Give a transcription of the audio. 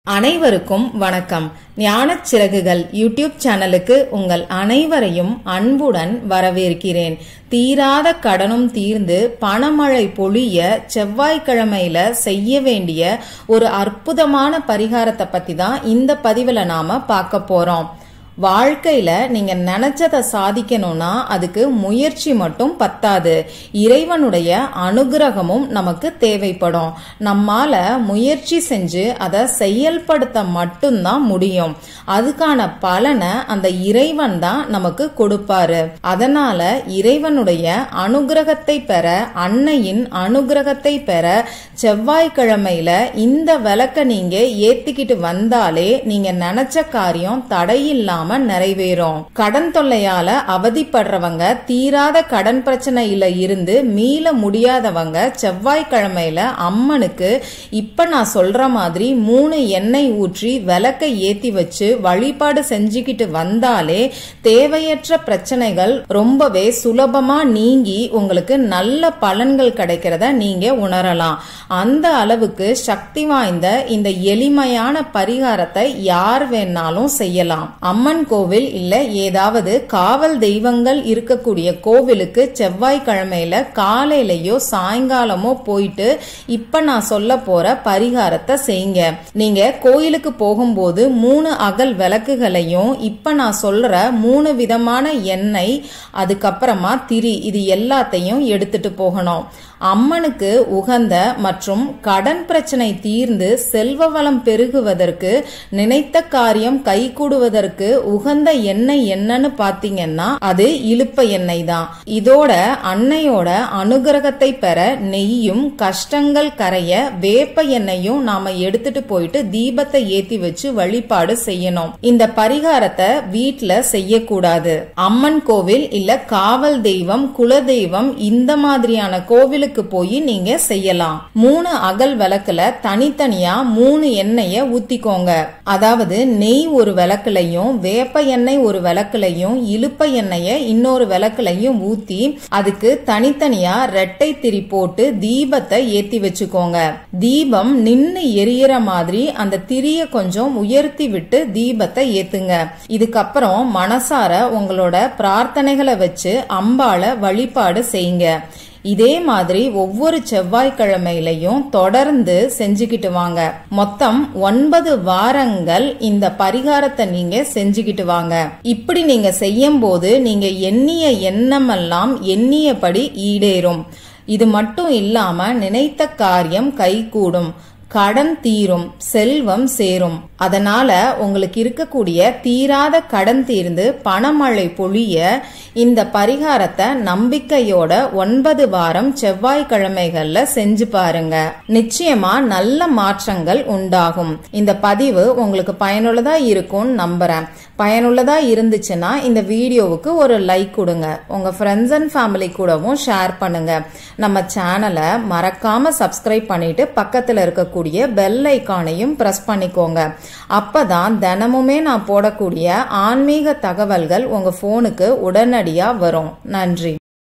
அனைவருக்கும் வணக்கம் ஞானச் சிறகுகள் யூடியூப் சேனலுக்கு உங்கள் அனைவரையும் அன்புடன் வரவேற்கிறேன் தீராத கடனும் தீர்ந்து பணமழை பொழிய செவ்வாய்க்கிழமையில செய்ய வேண்டிய ஒரு அற்புதமான பரிகாரத்தை பத்தி தான் இந்த பதிவுல நாம பார்க்க போறோம் வாழ்க்கையில நீங்க நினைச்சதை சாதிக்கணும்னா அதுக்கு முயற்சி மட்டும் பத்தாது இறைவனுடைய அனுகிரகமும் நமக்கு தேவைப்படும் நம்மால முயற்சி செஞ்சு அதை செயல்படுத்த மட்டும்தான் முடியும் அதுக்கான பலனை அந்த இறைவன் தான் நமக்கு கொடுப்பாரு அதனால இறைவனுடைய அனுகிரகத்தை பெற அன்னையின் அனுகிரகத்தை பெற செவ்வாய்க்கிழமையில இந்த விளக்க நீங்க ஏத்திக்கிட்டு வந்தாலே நீங்க நினைச்ச காரியம் தடையில்லாம நிறைவேறும் கடன் தொல்லையால அவதிப்படுறவங்க தீராத கடன் பிரச்சனையில இருந்து மீள முடியாதவங்க செவ்வாய்க்கிழமையில அம்மனுக்கு இப்ப நான் சொல்ற மாதிரி மூணு எண்ணெய் ஊற்றி விளக்க ஏத்தி வச்சு வழிபாடு செஞ்சுக்கிட்டு வந்தாலே தேவையற்ற பிரச்சனைகள் ரொம்பவே சுலபமா நீங்கி உங்களுக்கு நல்ல பலன்கள் கிடைக்கிறத நீங்க உணரலாம் அந்த அளவுக்கு சக்தி வாய்ந்த இந்த எளிமையான பரிகாரத்தை யார் வேணாலும் செய்யலாம் அம்மன் கோவில் இல்ல ஏதாவது காவல் தெய்வங்கள் இருக்கக்கூடிய கோவிலுக்கு செவ்வாய்க்கிழமையில காலையிலயோ சாயங்காலமோ போயிட்டு இப்ப நான் சொல்ல போற பரிகாரத்தை செய்யுங்க நீங்க கோயிலுக்கு போகும்போது மூணு அகல் விளக்குகளையும் இப்ப நான் சொல்ற மூணு விதமான எண்ணெய் அதுக்கப்புறமா திரி இது எல்லாத்தையும் எடுத்துட்டு போகணும் அம்மனுக்கு உகந்த மற்றும் கடன் பிரச்சனை தீர்ந்து செல்வ வளம் பெருகுவதற்கு நினைத்த காரியம் கைகூடுவதற்கு உகந்த எண்ணெய் என்னன்னு பாத்தீங்கன்னா அது இழுப்ப எண்ணெய் தான் இதோட அன்னையோட அனுகிரகத்தை பெற நெய்யும் கஷ்டங்கள் கரைய வேப்ப எண்ணெயும் நாம எடுத்துட்டு போயிட்டு தீபத்தை ஏத்தி வச்சு வழிபாடு செய்யணும் இந்த பரிகாரத்தை வீட்ல செய்யக்கூடாது அம்மன் கோவில் இல்ல காவல் தெய்வம் குல தெய்வம் இந்த மாதிரியான கோவிலுக்கு போய் நீங்க செய்யலாம் மூணு அகல் விளக்குல தனித்தனியா மூணு எண்ணெய ஊத்திக்கோங்க அதாவது நெய் ஒரு விளக்குலையும் வேப்ப எண்ணெய் ஒரு விளக்குலையும் இழுப்ப எண்ணெய இன்னொரு விளக்குலையும் ஊத்தி அதுக்கு தனித்தனியா ரெட்டை திரி போட்டு தீபத்தை ஏத்தி வச்சுக்கோங்க தீபம் நின்னு எரியற மாதிரி அந்த திரிய கொஞ்சம் உயர்த்தி விட்டு தீபத்தை ஏத்துங்க இதுக்கப்புறம் மனசார உங்களோட பிரார்த்தனைகளை வச்சு அம்பாள வழிபாடு செய்யுங்க இதே மாதிரி ஒவ்வொரு செவ்வாய்க்கிழமையிலையும் தொடர்ந்து செஞ்சுக்கிட்டு வாங்க மொத்தம் ஒன்பது வாரங்கள் இந்த பரிகாரத்தை நீங்க செஞ்சுக்கிட்டு வாங்க இப்படி நீங்க செய்யும் போது நீங்க எண்ணிய எண்ணமெல்லாம் எண்ணியபடி ஈடேறும் இது மட்டும் இல்லாம நினைத்த காரியம் கைகூடும் கடன் தீரும் செல்வம் சேரும் அதனால உங்களுக்கு இருக்கக்கூடிய தீராத கடன் தீர்ந்து பணமழை பொழிய இந்த பரிகாரத்தை நம்பிக்கையோட ஒன்பது வாரம் செவ்வாய்க்கிழமைகள்ல செஞ்சு பாருங்க நிச்சயமா நல்ல மாற்றங்கள் உண்டாகும் இந்த பதிவு உங்களுக்கு பயனுள்ளதா இருக்கும்னு நம்புறேன் பயனுள்ளதா இருந்துச்சுன்னா இந்த வீடியோவுக்கு ஒரு லைக் கொடுங்க உங்க ஃப்ரெண்ட்ஸ் அண்ட் ஃபேமிலி கூடவும் ஷேர் பண்ணுங்க நம்ம சேனலை மறக்காம சப்ஸ்கிரைப் பண்ணிட்டு பக்கத்துல இருக்கக்கூடிய பெல் ஐக்கானையும் பிரஸ் பண்ணிக்கோங்க அப்பதான் தினமுமே நான் போடக்கூடிய ஆன்மீக தகவல்கள் உங்க போனுக்கு உடனடியா வரும் நன்றி